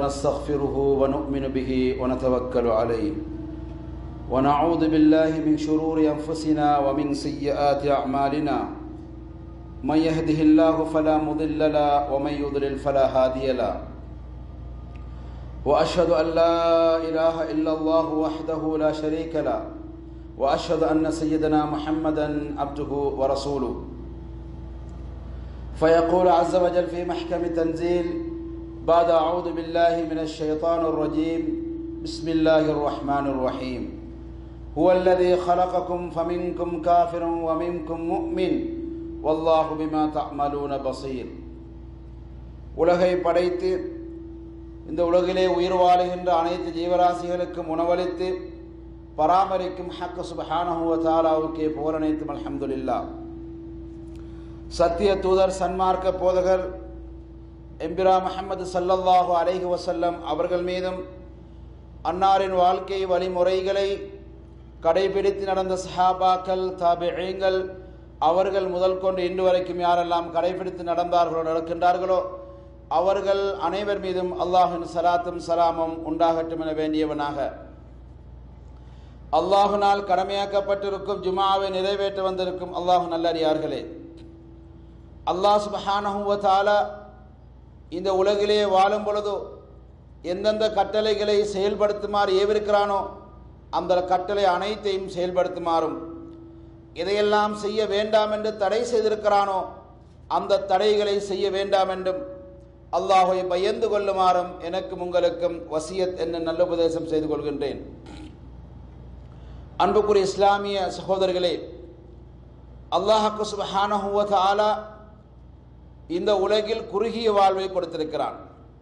ونستغفره ونؤمن به ونتوكل عليه ونعوذ بالله من شرور انفسنا ومن سيئات اعمالنا من يهده الله فلا مضل له ومن يضلل فلا هادي له واشهد ان لا اله الا الله وحده لا شريك له واشهد ان سيدنا محمدا عبده ورسوله فيقول عز وجل في محكم تنزيل بعد اعوذ بالله من الشيطان الرجيم بسم الله الرحمن الرحيم هو الذي خلقكم فمنكم كافر ومنكم مؤمن والله بما تعملون بصير உலகை படைத்து இந்த உலகிலே உயிர் வாழுகின்ற அனைத்து ஜீவராசிகளுக்கும் உணவளித்து பராமரிக்கும் ஹக்க சுபஹானஹுவ தாலாவுக்கே புகழனைத்தும் அல்ஹம்துலில்லா சத்திய தூதர் சன்மார்க்க போதகர் எம்பிரா முஹம்மது சல்லல்லாஹு அலைஹி வசல்லம் அவர்கள் மீதும் அன்னாரின் வாழ்க்கை வழிமுறைகளை கடைபிடித்து நடந்த சஹாபாக்கள் தாபிகள் அவர்கள் முதல் கொண்டு இன்று வரைக்கும் யாரெல்லாம் கடைபிடித்து நடந்தார்களோ நடக்கின்றார்களோ அவர்கள் அனைவர் மீதும் அல்லாஹின் சலாத்தும் சலாமும் உண்டாகட்டும் என வேண்டியவனாக அல்லாஹுனால் கடமையாக்கப்பட்டிருக்கும் ஜுமாவை நிறைவேற்ற வந்திருக்கும் அல்லாஹு நல்லறியார்களே அல்லாஹ் சுபஹானஹுவத்தாலா இந்த உலகிலே வாழும் பொழுதோ எந்தெந்த கட்டளைகளை செயல்படுத்துமாறு ஏவிருக்கிறானோ அந்த கட்டளை அனைத்தையும் செயல்படுத்துமாறும் இதையெல்லாம் செய்ய வேண்டாம் என்று தடை செய்திருக்கிறானோ அந்த தடைகளை செய்ய வேண்டாம் என்றும் அல்லாஹை பயந்து கொள்ளுமாறும் எனக்கும் உங்களுக்கும் வசியத் என்ன நல்ல உபதேசம் செய்து கொள்கின்றேன் அன்புக்குரிய இஸ்லாமிய சகோதரர்களே அல்லாஹக்கு சுபஹானஹுவத் ஆலா இந்த உலகில் குறுகிய வாழ்வை கொடுத்திருக்கிறான்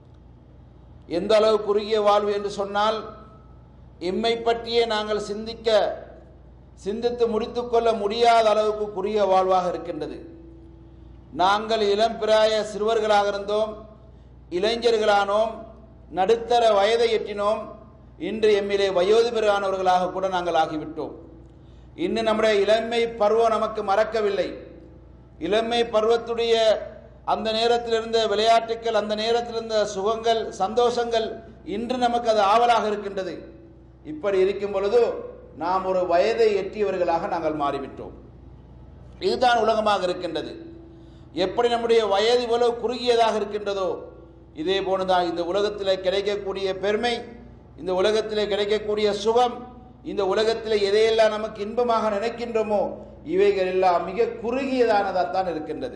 எந்த அளவு குறுகிய வாழ்வு என்று சொன்னால் எம்மை பற்றியே நாங்கள் சிந்திக்க சிந்தித்து முடித்துக்கொள்ள முடியாத அளவுக்கு குறுகிய வாழ்வாக இருக்கின்றது நாங்கள் இளம் பிராய சிறுவர்களாக இருந்தோம் இளைஞர்களானோம் நடுத்தர வயதை எட்டினோம் இன்று எம்மிலே வயோதிபரானவர்களாக கூட நாங்கள் ஆகிவிட்டோம் இன்னும் நம்முடைய இளமை பருவம் நமக்கு மறக்கவில்லை இளமை பருவத்துடைய அந்த நேரத்தில் இருந்த விளையாட்டுக்கள் அந்த நேரத்தில் இருந்த சுகங்கள் சந்தோஷங்கள் இன்று நமக்கு அது ஆவலாக இருக்கின்றது இப்படி இருக்கும் பொழுது நாம் ஒரு வயதை எட்டியவர்களாக நாங்கள் மாறிவிட்டோம் இதுதான் உலகமாக இருக்கின்றது எப்படி நம்முடைய வயது இவ்வளவு குறுகியதாக இருக்கின்றதோ இதே போன்றுதான் இந்த உலகத்தில் கிடைக்கக்கூடிய பெருமை இந்த உலகத்தில் கிடைக்கக்கூடிய சுகம் இந்த உலகத்தில் எதையெல்லாம் நமக்கு இன்பமாக நினைக்கின்றோமோ இவைகள் எல்லாம் மிக குறுகியதானதாகத்தான் இருக்கின்றது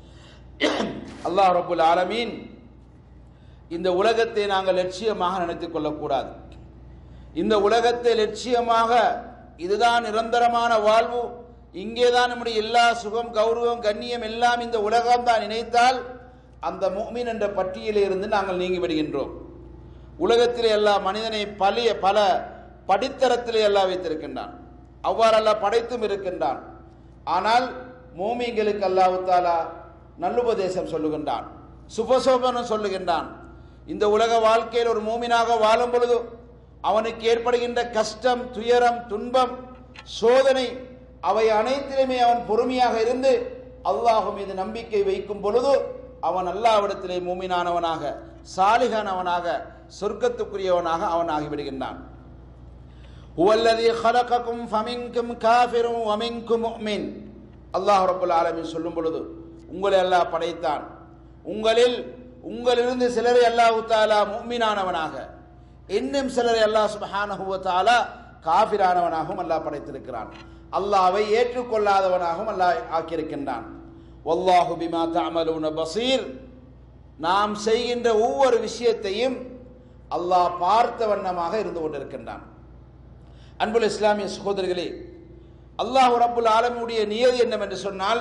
அல்லாஹ் ரபுல் ஆலமீன் இந்த உலகத்தை நாங்கள் லட்சியமாக நினைத்துக் கொள்ளக்கூடாது இந்த உலகத்தை லட்சியமாக இதுதான் நிரந்தரமான வாழ்வு இங்கேதான் நம்முடைய எல்லா சுகம் கௌரவம் கண்ணியம் எல்லாம் இந்த உலகம் தான் நினைத்தால் அந்த மூமின் என்ற பட்டியலில் இருந்து நாங்கள் நீங்கி விடுகின்றோம் உலகத்திலே எல்லா மனிதனை பழைய பல படித்தரத்திலே எல்லாம் வைத்திருக்கின்றான் அவ்வாறெல்லாம் படைத்தும் இருக்கின்றான் ஆனால் மூமிங்களுக்கு அல்லாஹு தாலா நல்லுபதேசம் சொல்லுகின்றான் சுபசோபனம் சொல்லுகின்றான் இந்த உலக வாழ்க்கையில் ஒரு மூமினாக வாழும் பொழுது அவனுக்கு ஏற்படுகின்ற கஷ்டம் துயரம் துன்பம் சோதனை அவை அனைத்திலுமே அவன் பொறுமையாக இருந்து அல்லாஹு மீது நம்பிக்கை வைக்கும் பொழுது அவன் அல்லாவிடத்திலே மூமினானவனாக சாலிகானவனாக சொர்க்கத்துக்குரியவனாக அவன் ஆகிவிடுகின்றான் ஹுவல்லதி ஹலகக்கும் ஃபமின்கும் காஃபிரும் வமின்கும் முஃமின் அல்லாஹ் ரப்பல் ஆலமீன் சொல்லும் பொழுது உங்களை அல்லாஹ் படைத்தான் உங்களில் உங்களிலிருந்து சிலரை அல்லாஹு தாலா முஃமினானவனாக இன்னும் சிலரை அல்லாஹ் சுபஹானஹு வ தஆலா காஃபிரானவனாகவும் அல்லாஹ் படைத்திருக்கிறான் அல்லாஹ்வை ஏற்றுக்கொள்ளாதவனாகவும் அல்லாஹ் ஆக்கியிருக்கின்றான் வல்லாஹு பிமா தஅமலூன பசீர் நாம் செய்கின்ற ஒவ்வொரு விஷயத்தையும் அல்லாஹ் பார்த்த வண்ணமாக இருந்து கொண்டிருக்கின்றான் அன்புல் இஸ்லாமிய சகோதரர்களே அல்லாஹ் ரப்புல் ஆலமுடைய நியதி என்னவென்று சொன்னால்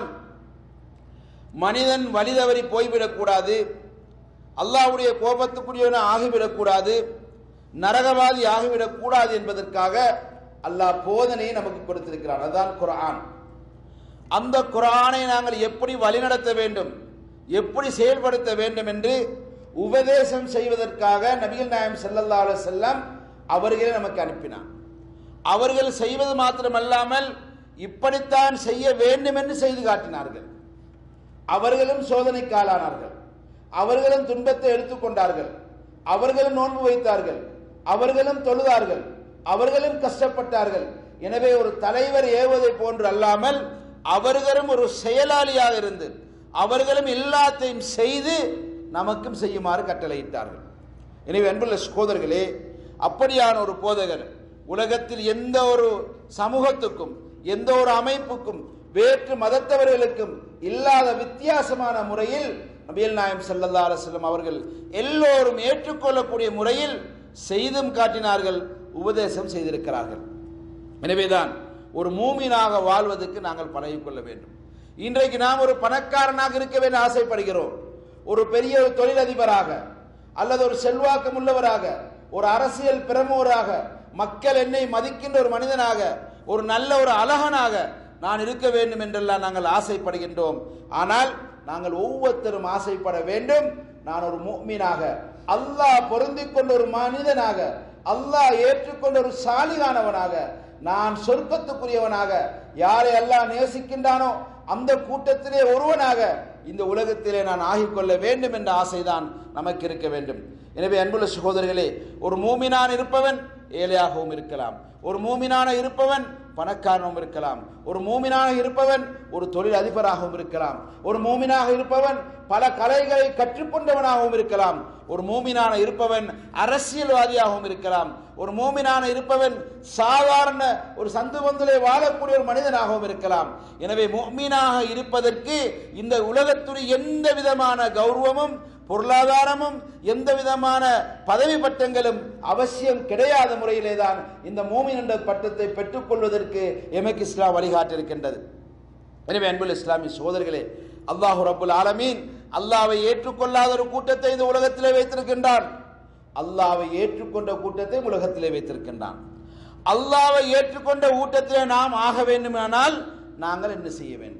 மனிதன் வழிதவறி போய்விடக்கூடாது அல்லாஹ்வுடைய கோபத்துக்குரியவன ஆகிவிடக்கூடாது நரகவாதி ஆகிவிடக்கூடாது என்பதற்காக அல்லாஹ் போதனையை நமக்கு கொடுத்திருக்கிறான் அதுதான் குர்ஆன் அந்த குர்ஆனை நாங்கள் எப்படி வழிநடத்த வேண்டும் எப்படி செயல்படுத்த வேண்டும் என்று உபதேசம் செய்வதற்காக நபிகள் நாயம் ஸல்லல்லாஹு அலைஹி வஸல்லம் அவர்களை நமக்கு அனுப்பினான் அவர்கள் செய்வது மாத்திரமல்லாமல் இப்படித்தான் செய்ய வேண்டும் என்று செய்து காட்டினார்கள் அவர்களும் சோதனைக்கு ஆளானார்கள் அவர்களும் துன்பத்தை எடுத்துக்கொண்டார்கள் அவர்களும் நோன்பு வைத்தார்கள் அவர்களும் தொழுதார்கள் அவர்களும் கஷ்டப்பட்டார்கள் எனவே ஒரு தலைவர் ஏவுவதை போன்று அல்லாமல் அவர்களும் ஒரு செயலாளியாக இருந்து அவர்களும் எல்லாத்தையும் செய்து நமக்கும் செய்யுமாறு கட்டளையிட்டார்கள் எனவே அன்புள்ள சகோதரர்களே அப்படியான ஒரு போதகர் உலகத்தில் எந்த ஒரு சமூகத்துக்கும் எந்த ஒரு அமைப்புக்கும் வேற்று மதத்தவர்களுக்கும் இல்லாத வித்தியாசமான முறையில் நபியல் நாயம் சல்லல்லா அலுவலம் அவர்கள் எல்லோரும் ஏற்றுக்கொள்ளக்கூடிய முறையில் செய்தும் காட்டினார்கள் உபதேசம் செய்திருக்கிறார்கள் எனவேதான் ஒரு மூமினாக வாழ்வதற்கு நாங்கள் பழகிக்கொள்ள வேண்டும் இன்றைக்கு நாம் ஒரு பணக்காரனாக இருக்க வேண்டும் ஆசைப்படுகிறோம் ஒரு பெரிய ஒரு தொழிலதிபராக அல்லது ஒரு செல்வாக்கம் உள்ளவராக ஒரு அரசியல் பிரமுகராக மக்கள் என்னை மதிக்கின்ற ஒரு மனிதனாக ஒரு நல்ல ஒரு அழகனாக நான் இருக்க வேண்டும் என்றெல்லாம் நாங்கள் ஆசைப்படுகின்றோம் ஆனால் நாங்கள் ஒவ்வொருத்தரும் ஆசைப்பட வேண்டும் நான் ஒரு முக்மீனாக அல்லாஹ் பொருந்திக் கொண்ட ஒரு மனிதனாக அல்லாஹ் ஏற்றுக்கொண்ட ஒரு சாலிகானவனாக நான் சொர்க்கத்துக்குரியவனாக யாரை அல்லாஹ் நேசிக்கின்றானோ அந்த கூட்டத்திலே ஒருவனாக இந்த உலகத்திலே நான் ஆகிக்கொள்ள வேண்டும் என்ற ஆசைதான் நமக்கு இருக்க வேண்டும் எனவே அன்புள்ள சகோதரர்களே ஒரு மூமினான் இருப்பவன் ஏழையாகவும் இருக்கலாம் ஒரு மூமினான இருப்பவன் பணக்காரனும் இருக்கலாம் ஒரு மூமினாக இருப்பவன் ஒரு தொழில் அதிபராகவும் இருக்கலாம் ஒரு மூமினாக இருப்பவன் பல கலைகளை கற்றுக்கொண்டவனாகவும் இருக்கலாம் ஒரு மூமினான இருப்பவன் அரசியல்வாதியாகவும் இருக்கலாம் ஒரு மூமினான இருப்பவன் சாதாரண ஒரு சந்து பந்திலே வாழக்கூடிய ஒரு மனிதனாகவும் இருக்கலாம் எனவே மூமினாக இருப்பதற்கு இந்த உலகத்துடைய எந்த விதமான கௌரவமும் பொருளாதாரமும் எந்த விதமான பதவி பட்டங்களும் அவசியம் கிடையாத முறையிலே தான் இந்த மூமின் என்ற பட்டத்தை பெற்றுக்கொள்வதற்கு எமக்கு இஸ்லாம் வழிகாட்டிருக்கின்றது எனவே அன்புல் இஸ்லாமிய சோதர்களே அல்லாஹு ரபுல் ஆலமீன் அல்லாவை ஏற்றுக்கொள்ளாத ஒரு கூட்டத்தை இந்த உலகத்திலே வைத்திருக்கின்றான் அல்லாவை ஏற்றுக்கொண்ட கூட்டத்தை உலகத்திலே வைத்திருக்கின்றான் அல்லாவை ஏற்றுக்கொண்ட ஊட்டத்திலே நாம் ஆக வேண்டுமானால் நாங்கள் என்ன செய்ய வேண்டும்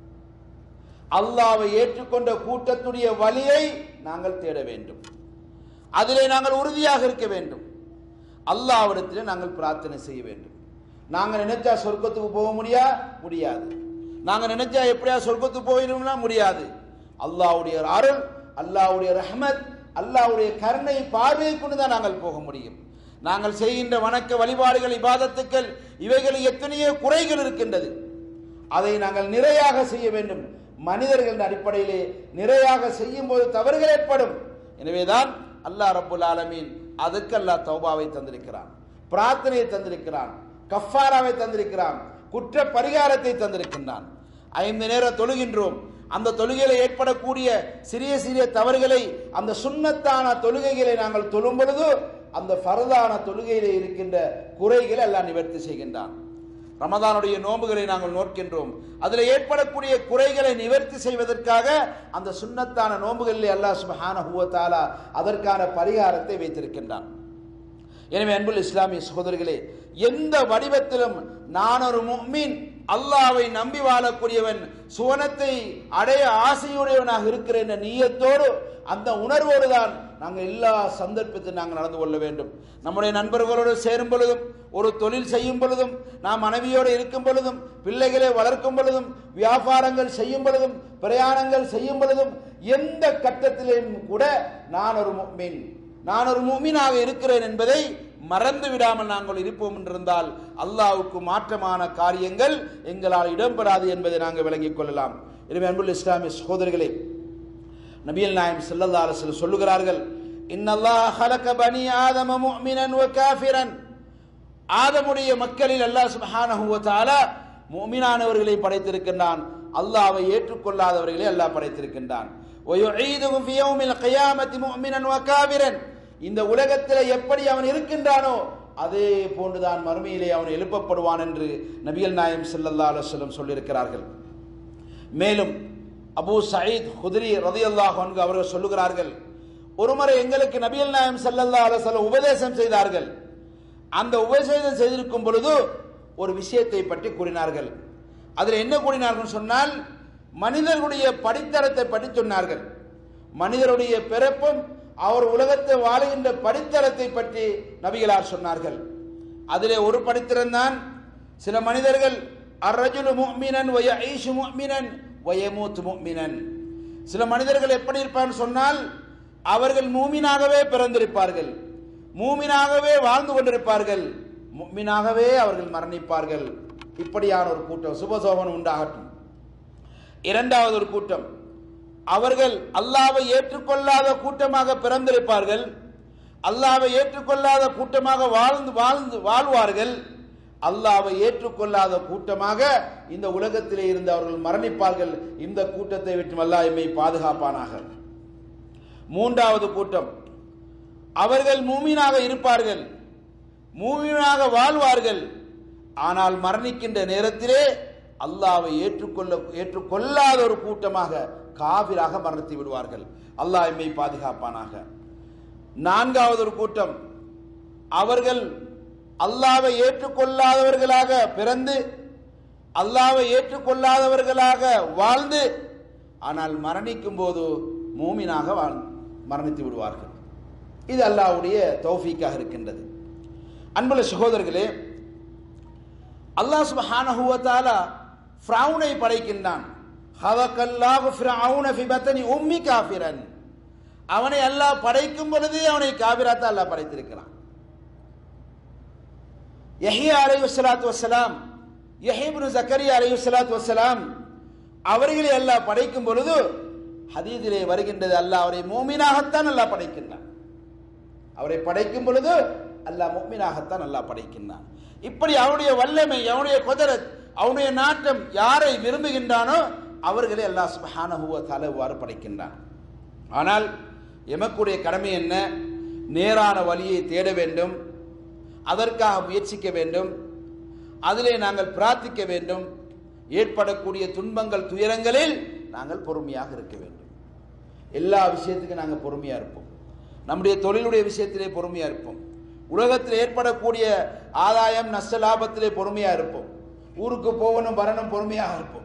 அல்லாவை ஏற்றுக்கொண்ட கூட்டத்துடைய வழியை நாங்கள் தேட வேண்டும் அதிலே நாங்கள் உறுதியாக இருக்க வேண்டும் அல்லாவிடத்திலே நாங்கள் பிரார்த்தனை செய்ய வேண்டும் நாங்கள் நினைச்சா சொர்க்கத்துக்கு போக முடியா முடியாது நாங்கள் நினைச்சா எப்படியா சொர்க்கத்துக்கு போயிடும்னா முடியாது அல்லாவுடைய அருள் அல்லாவுடைய ரஹமத் அல்லாவுடைய கருணை பார்வையை கொண்டு தான் நாங்கள் போக முடியும் நாங்கள் செய்கின்ற வணக்க வழிபாடுகள் இபாதத்துக்கள் இவைகளில் எத்தனையோ குறைகள் இருக்கின்றது அதை நாங்கள் நிறையாக செய்ய வேண்டும் மனிதர்கள் அடிப்படையிலே நிறையாக செய்யும் போது தவறுகள் ஏற்படும் எனவேதான் அல்லாஹ் ரப்புல் ஆலமீன் அதுக்கு அல்லாஹ் தௌபாவை தந்திருக்கிறான் பிரார்த்தனையை தந்திருக்கிறான் கஃபாராவை தந்திருக்கிறான் குற்ற பரிகாரத்தை தந்திருக்கின்றான் ஐந்து நேரம் தொழுகின்றோம் அந்த தொழுகையில ஏற்படக்கூடிய சிறிய சிறிய தவறுகளை அந்த சுண்ணத்தான தொழுகைகளை நாங்கள் தொழும் பொழுது அந்த ஃபரதான தொழுகையிலே இருக்கின்ற குறைகளை எல்லாம் நிவர்த்தி செய்கின்றான் ரமதானுடைய நோன்புகளை நாங்கள் நோக்கின்றோம் அதில் ஏற்படக்கூடிய குறைகளை நிவர்த்தி செய்வதற்காக அந்த சுண்ணத்தான நோன்புகளில் அல்லாஹ் சுபஹானஹு வ தஆலா அதற்கான பரிகாரத்தை வைத்திருக்கின்றான் எனவே அன்புல் இஸ்லாமிய சகோதரர்களே எந்த வடிவத்திலும் நான் ஒரு முஃமின் அல்லாவை நம்பி வாழக்கூடியவன் சுவனத்தை அடைய ஆசையுடையவனாக இருக்கிற என்ற நீயத்தோடு அந்த உணர்வோடு தான் நாங்கள் எல்லா சந்தர்ப்பத்தில் நாங்கள் நடந்து கொள்ள வேண்டும் நம்முடைய நண்பர்களோடு சேரும் பொழுதும் ஒரு தொழில் செய்யும் பொழுதும் நாம் மனைவியோடு இருக்கும் பொழுதும் பிள்ளைகளை வளர்க்கும் பொழுதும் வியாபாரங்கள் செய்யும் பொழுதும் பிரயாணங்கள் செய்யும் பொழுதும் எந்த கட்டத்திலும் கூட நான் ஒரு முஃமின் நான் ஒரு முஃமினாக இருக்கிறேன் என்பதை மறந்து விடாமல் நாங்கள் இருப்போம் என்றிருந்தால் அல்லாஹ்வுக்கு மாற்றமான காரியங்கள் எங்களால் இடம்பெறாது என்பதை நாங்கள் விளங்கிக் கொள்ளலாம் எனவே அன்புள்ள இஸ்லாமிய சகோதரர்களே நபியல் நாயம் ஸல்லல்லாஹு அலைஹி வஸல்லம் சொல்லுகிறார்கள் இன்னல்லாஹ் ஹலக பனி ஆதம முஃமினன் வ காஃபிரன் ஆதமுடைய மக்களில் அல்லாஹ் சுப்ஹானஹு வ தஆலா முஃமினானவர்களை படைத்திருக்கின்றான் அல்லாஹ்வை ஏற்றுக்கொள்ளாதவர்களை அல்லாஹ் படைத்திருக்கின்றான் ويعيدهم في يوم القيامة مؤمنا وكافرا இந்த உலகத்தில் எப்படி அவன் இருக்கின்றானோ அதே போன்றுதான் மறுமையிலே அவன் எழுப்பப்படுவான் என்று நபிகள் நாயம் ஸல்லல்லாஹு அலைஹி வஸல்லம் சொல்லியிருக்கிறார்கள் மேலும் அபூ சயீத் குதிரி ரதியல்லாஹு அன்ஹு அவர்கள் சொல்லுகிறார்கள் ஒருமுறை எங்களுக்கு நபிகள் நாயம் ஸல்லல்லாஹு அலைஹி வஸல்லம் உபதேசம் செய்தார்கள் அந்த உபதேசம் செய்திருக்கும் பொழுது ஒரு விஷயத்தை பற்றி கூறினார்கள் அதில் என்ன கூறினார்கள் சொன்னால் மனிதர்களுடைய படித்தரத்தை பற்றி சொன்னார்கள் மனிதருடைய பிறப்பும் அவர் உலகத்தை வாழுகின்ற படித்தரத்தை பற்றி நபிகளார் சொன்னார்கள் அதிலே ஒரு படித்திரம் தான் சில மனிதர்கள் அர்ரஜுலு முஃமினன் வய ஐஷு முஃமினன் வயமூத் முஃமினன் சில மனிதர்கள் எப்படி இருப்பான்னு சொன்னால் அவர்கள் மூமினாகவே பிறந்திருப்பார்கள் மூமினாகவே வாழ்ந்து கொண்டிருப்பார்கள் மூமினாகவே அவர்கள் மரணிப்பார்கள் இப்படியான ஒரு கூட்டம் சுபசோபனம் உண்டாகட்டும் இரண்டாவது ஒரு கூட்டம் அவர்கள் அல்லாவை ஏற்றுக்கொள்ளாத கூட்டமாக பிறந்திருப்பார்கள் அல்லாவை ஏற்றுக்கொள்ளாத கூட்டமாக வாழ்ந்து வாழ்ந்து வாழ்வார்கள் அல்லாவை ஏற்றுக்கொள்ளாத கூட்டமாக இந்த உலகத்திலே இருந்து அவர்கள் மரணிப்பார்கள் இந்த கூட்டத்தை விட்டு அல்லாஹ் எம்மை பாதுகாப்பானாக மூன்றாவது கூட்டம் அவர்கள் மூமீனாக இருப்பார்கள் மூமீனாக வாழ்வார்கள் ஆனால் மரணிக்கின்ற நேரத்திலே அல்லாவை ஏற்றுக்கொள்ள ஏற்றுக்கொள்ளாத ஒரு கூட்டமாக காபிராக மரணித்து விடுவார்கள் அல்லாஹ் எம்மை பாதுகாப்பானாக நான்காவது ஒரு கூட்டம் அவர்கள் அல்லாவை ஏற்றுக்கொள்ளாதவர்களாக பிறந்து அல்லாவை ஏற்றுக்கொள்ளாதவர்களாக வாழ்ந்து ஆனால் மரணிக்கும் போது மூமினாக வாழ் மரணித்து விடுவார்கள் இது அல்லாஹ்வுடைய தௌஃபீக்காக இருக்கின்றது அன்புள்ள சகோதரர்களே அல்லாஹ் சுப்ஹானஹு வ தஆலா ஃபிரௌனை படைக்கின்றான் ஹவக்கல்லாஹு ஃபிரௌன ஃபி பத்னி உம்மி காஃபிரன் அவனை அல்லாஹ் படைக்கும் பொழுதே அவனை காபிராத்தா அல்லாஹ் படைத்திருக்கிறான் யஹியா அலைஹி ஸலாத்து வஸ்ஸலாம் யஹிப்னு ஜக்கரியா அலைஹி ஸலாத்து வஸ்ஸலாம் அவர்களை அல்லாஹ் படைக்கும் பொழுது ஹதீதிலே வருகின்றது அல்லாஹ் அவரை மூமினாகத்தான் அல்லாஹ் படைக்கின்றான் அவரை படைக்கும் பொழுது அல்லாஹ் முக்மினாகத்தான் அல்லாஹ் படைக்கின்றான் இப்படி அவனுடைய வல்லமை அவனுடைய குதிரத் அவனுடைய நாட்டம் யாரை விரும்புகின்றானோ அவர்களை அல்லாஹ் சுப்ஹானஹு வ தஆலா இவ்வாறு படைக்கின்றான் ஆனால் எமக்குடைய கடமை என்ன நேரான வழியை தேட வேண்டும் அதற்காக முயற்சிக்க வேண்டும் அதிலே நாங்கள் பிரார்த்திக்க வேண்டும் ஏற்படக்கூடிய துன்பங்கள் துயரங்களில் நாங்கள் பொறுமையாக இருக்க வேண்டும் எல்லா விஷயத்துக்கும் நாங்கள் பொறுமையாக இருப்போம் நம்முடைய தொழிலுடைய விஷயத்திலே பொறுமையாக இருப்போம் உலகத்தில் ஏற்படக்கூடிய ஆதாயம் நஷ்ட லாபத்திலே பொறுமையாக இருப்போம் ஊருக்கு போகணும் வரணும் பொறுமையாக இருப்போம்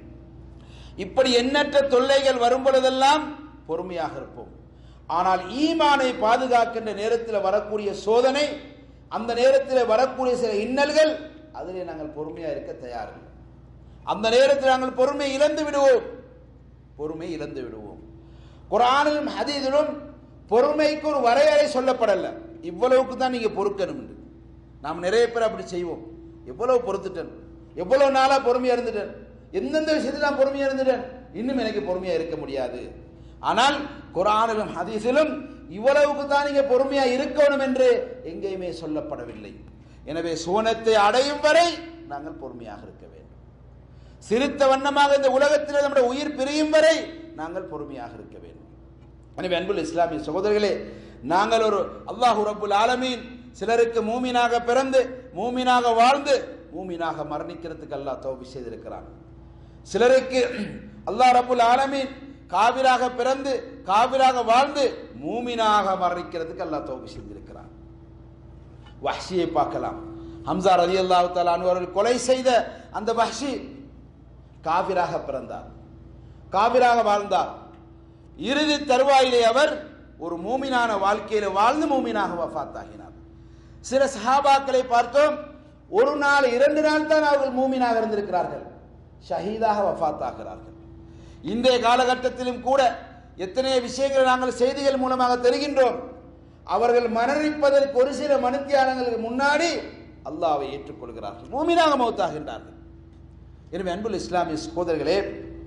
இப்படி எண்ணற்ற தொல்லைகள் வரும் பொழுதெல்லாம் பொறுமையாக இருப்போம் ஆனால் ஈமானை பாதுகாக்கின்ற நேரத்தில் வரக்கூடிய சோதனை அந்த நேரத்தில் வரக்கூடிய சில இன்னல்கள் அதிலே நாங்கள் பொறுமையாக இருக்க தயாரில்லை அந்த நேரத்தில் நாங்கள் பொறுமை இழந்து விடுவோம் பொறுமை இழந்து விடுவோம் குரானிலும் ஹதீதிலும் பொறுமைக்கு ஒரு வரையறை சொல்லப்படல இவ்வளவுக்கு தான் நீங்க பொறுக்கணும் என்று. நாம் நிறைய பேர் அப்படி செய்வோம் எவ்வளவு பொறுத்துட்டேன் எவ்வளவு நாளா பொறுமையா இருந்துட்டேன் எந்தெந்த விஷயத்தில் நான் பொறுமையா இருந்துட்டேன் இன்னும் எனக்கு பொறுமையா இருக்க முடியாது ஆனால் குரானிலும் ஹதீஸிலும் இவ்வளவுக்கு தான் நீங்க பொறுமையா இருக்கணும் என்று எங்கேயுமே சொல்லப்படவில்லை எனவே சுவனத்தை அடையும் வரை நாங்கள் பொறுமையாக இருக்க வேண்டும் சிரித்த வண்ணமாக இந்த உலகத்தில் நம்முடைய உயிர் பிரியும் வரை நாங்கள் பொறுமையாக இருக்க வேண்டும் எனவே அன்புல் இஸ்லாமிய சகோதரர்களே நாங்கள் ஒரு அல்லாஹு ரப்புல் ஆலமீன் சிலருக்கு மூமினாக பிறந்து மூமினாக வாழ்ந்து மூமினாக மரணிக்கிறதுக்கு அல்லாஹ் தௌபி செய்திருக்கிறான் சிலருக்கு அல்லாஹ் ரப்புல் ஆலமீன் காவிராக பிறந்து காவிராக வாழ்ந்து மூமினாக மரணிக்கிறதுக்கு அல்லாஹ் தௌபி செய்திருக்கிறான் வஹ்ஷியை பார்க்கலாம் ஹம்சார் அலி அல்லாஹு தாலான் அவர்கள் கொலை செய்த அந்த வஹ்ஷி காபிராக பிறந்தார் காபிராக வாழ்ந்தார் இறுதி தருவாயிலே அவர் ஒரு மூமினான வாழ்க்கையில வாழ்ந்து மூமினாக வஃபாத்தாகினார் சில சஹாபாக்களை பார்த்தோம் ஒரு நாள் இரண்டு நாள் தான் அவர்கள் மூமினாக இருந்திருக்கிறார்கள் ஷஹீதாக வஃபாத்தாகிறார்கள் இன்றைய காலகட்டத்திலும் கூட எத்தனை விஷயங்களை நாங்கள் செய்திகள் மூலமாக தெரிகின்றோம் அவர்கள் மரணிப்பதற்கு ஒரு சில மனுத்தியானங்களுக்கு முன்னாடி அல்லாவை ஏற்றுக்கொள்கிறார்கள் மூமினாக மௌத்தாகின்றார்கள் எனவே அன்புல் இஸ்லாமிய சகோதரர்களே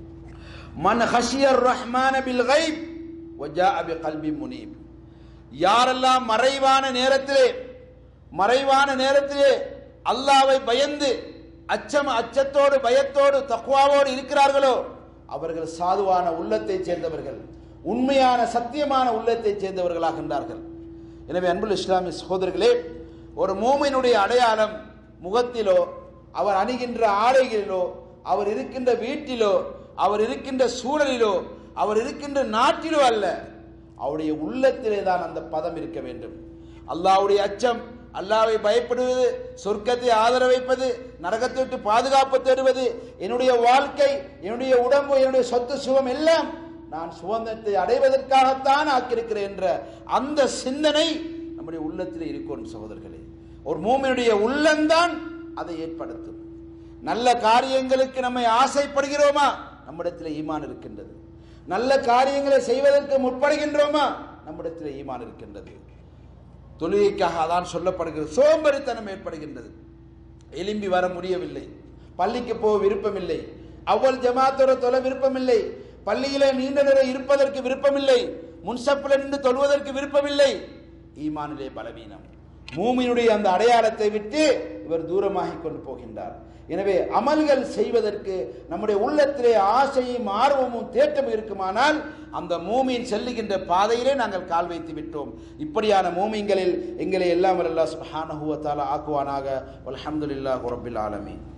மன் ஹஷியர் ரஹ்மான பில் கைப் வஜா அபி கல்பி முனீப் யாரெல்லாம் மறைவான நேரத்திலே மறைவான நேரத்திலே அல்லாவை பயந்து அச்சம் அச்சத்தோடு பயத்தோடு தக்குவாவோடு இருக்கிறார்களோ அவர்கள் சாதுவான உள்ளத்தை சேர்ந்தவர்கள் உண்மையான சத்தியமான உள்ளத்தை சேர்ந்தவர்களாகின்றார்கள் எனவே அன்புல் இஸ்லாமிய சகோதரர்களே ஒரு மூமினுடைய அடையாளம் முகத்திலோ அவர் அணிகின்ற ஆடைகளிலோ அவர் இருக்கின்ற வீட்டிலோ அவர் இருக்கின்ற சூழலிலோ அவர் இருக்கின்ற நாட்டிலோ அல்ல அவருடைய உள்ளத்திலே தான் அந்த பதம் இருக்க வேண்டும் அல்லாஹ்வுடைய அச்சம் அல்லாவை பயப்படுவது சொர்க்கத்தை ஆதரவு வைப்பது நரகத்தை விட்டு பாதுகாப்பு தேடுவது என்னுடைய வாழ்க்கை என்னுடைய உடம்பு என்னுடைய சொத்து சுகம் எல்லாம் நான் சுதந்திரத்தை அடைவதற்காகத்தான் ஆக்கியிருக்கிறேன் என்ற அந்த சிந்தனை நம்முடைய உள்ளத்தில் இருக்கணும் சகோதரர்களே ஒரு மூமினுடைய உள்ளம்தான் அதை ஏற்படுத்தும் நல்ல காரியங்களுக்கு நம்மை ஆசைப்படுகிறோமா நம்மிடத்தில் ஈமான் இருக்கின்றது நல்ல காரியங்களை செய்வதற்கு முற்படுகின்றோமா நம்மிடத்தில் ஈமான் இருக்கின்றது தொழுகைக்காக அதான் சொல்லப்படுகிறது சோம்பேறித்தனம் ஏற்படுகின்றது எலும்பி வர முடியவில்லை பள்ளிக்கு போக விருப்பமில்லை அவ்வளவு ஜமாத்தோட தொலை விருப்பமில்லை பள்ளியில நீண்ட நேரம் இருப்பதற்கு விருப்பமில்லை முன்சப்பில் நின்று தொழுவதற்கு விருப்பமில்லை ஈமானிலே பலவீனம் மூமியினுடைய அந்த அடையாளத்தை விட்டு இவர் தூரமாகிக் கொண்டு போகின்றார் எனவே அமல்கள் செய்வதற்கு நம்முடைய உள்ளத்திலே ஆசையும் ஆர்வமும் தேட்டமும் இருக்குமானால் அந்த மூமியின் செல்லுகின்ற பாதையிலே நாங்கள் கால் வைத்து விட்டோம் இப்படியான மூமிங்களில் எங்களை எல்லாம் அல்லாஹ் சுப்ஹானஹு வ தஆலா ஆக்குவானாக வல்ஹம்துலில்லாஹி ரப்பில் ஆலமீன்